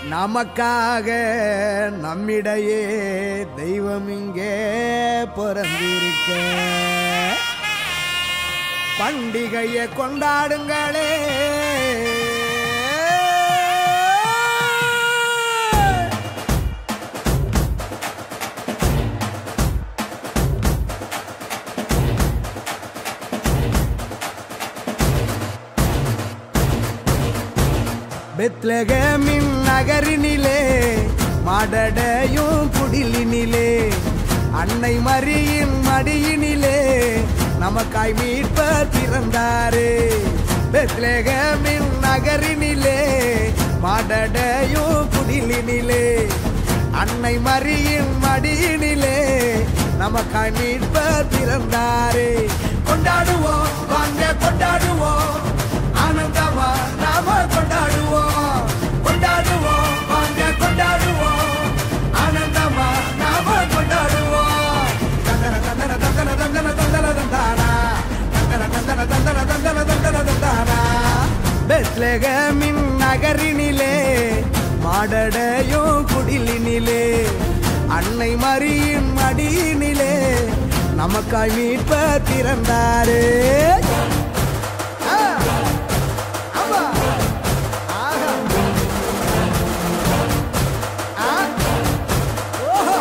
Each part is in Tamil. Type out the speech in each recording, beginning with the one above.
நமக்காக நம்மிடையே தெய்வம் இங்கே பிறந்திருக்க பண்டிகையை கொண்டாடுங்களே பெத்லகமின் நகரினிலே மாடடையும் குடிலினிலே அன்னை மரியின் மடியினிலே நமக்காய் மீட்பர் பிறந்தாரே பெத்லகமின் நகரினிலே மாடடையும் குடிலினிலே அன்னை மரியின் மடியினிலே நமக்காய் மீட்பர் பிறந்தாரே கொண்டாடுவோம் வாங்க கொண்டாடுவோம் ஆனந்தமா நாம கொண்டாடுவோம் கொண்டாடுவோம் வாங்க கொண்டாடுவோம் ஆனந்தமா நாம கொண்டாடுவோம் தந்தன தந்தன தந்தன தந்தன தந்தன தந்தானா தந்தன தந்தன தந்தன தந்தன தந்தன தந்தானா பெத்லகமின் நகரினிலே மாடடையும் குடிலினிலே அன்னை மரியின் மடியினிலே நமக்காய் மீட்பர் பிறந்தாரே ஆ ஆமா ஆஹா ஆ ஓஹோ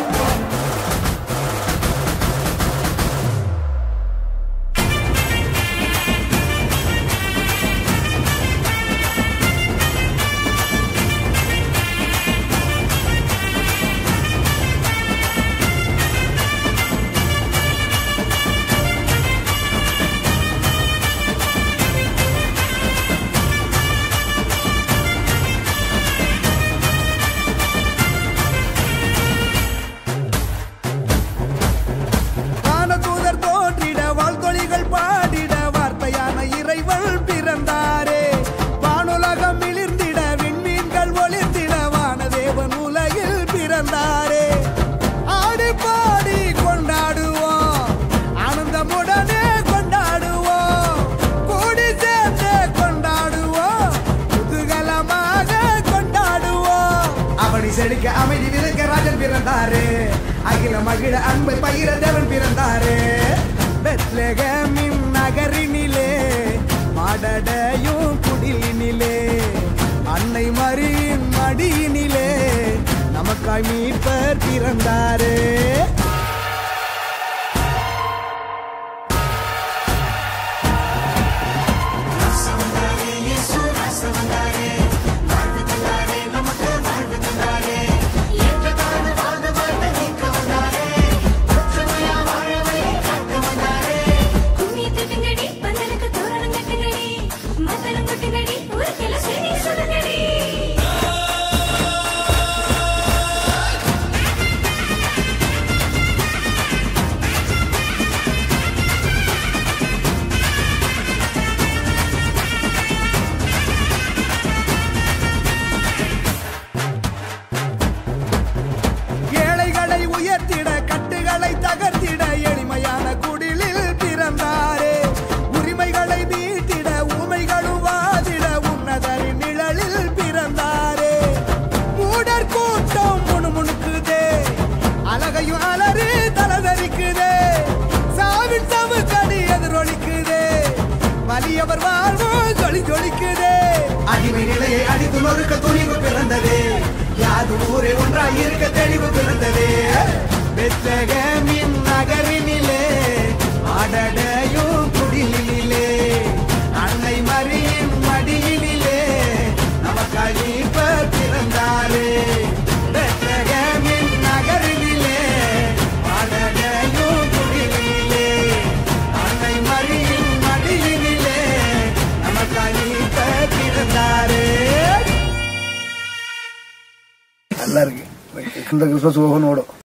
வானதூதர் தோன்றிட வாழ்த்தொழிகள் பாடிட வார்த்தையான இறைவன் பிறந்தாரே வானுலகம் மிளிர்ந்திட விண்மீன்கள் ஒளிர்ந்திட வானதேவன் உலகில் பிறந்தாரே ஆடி பாடி கொண்டாடுவோம் ஆனந்தமுடனே கொண்டாடுவோம் கூடி சேர்ந்து கொண்டாடுவோம் குதூகலமாக கொண்டாடுவோம் அவனை செழிக்க அமைதி விதைக்க ராஜன் பிறந்தாரே அகில மகிழ அன்பை பகிர தேவன் பிறந்தாரே பெத்லகமின் நகரினிலே மாடடையும் குடிலினிலே அன்னை மரியின் மடியினிலே நமக்காய் மீட்பர் பிறந்தாரே கும்மி தட்டுங்கடி பந்தலுக்கு தோரணம் கட்டுங்கடி மத்தளம் கொட்டுங்கடி ஊருக்கெல்லாம் செய்தி சொல்லுங்கடி ஏழைகளை உயர்த்திட கட்டுகளை தகர்த்திட எளிமையான குடிலில் பிறந்தாரே உரிமைகளை மீட்டிட ஊமைகளும் வாதிட உன்னதரின் நிழலில் பிறந்தாரே மூடர் கூட்டம் முணுமுணுக்குதே அழகையும் அலறி தலதரிக்குதே சாவின் சவுக்கடி எதிரொலிக்குதே வலியவர் வாழ்வு ஜொலி ஜொலிக்குதே அடிமை நிலையை அடித்து நொறுக்க துணிவு பிறந்ததே யாது ஊரே ஒன்றாய் இருக்க தெளிவு பிறந்ததே பெத்தகமின் நகரினிலே ஆடடையும் குடிலிலே அன்னை மரியின் மடியினிலே நமக்காய் மீட்பர் பிறந்தாரே பெத்தகமின் நகரினிலே ஆடடையும் குடிலிலே அன்னை மரியின் மடியினிலே நமக்காய் மீட்பர் பிறந்தாரே நல்லா இருக்கு இந்த கிறிஸ்மஸ் ஓகன் ஓடும்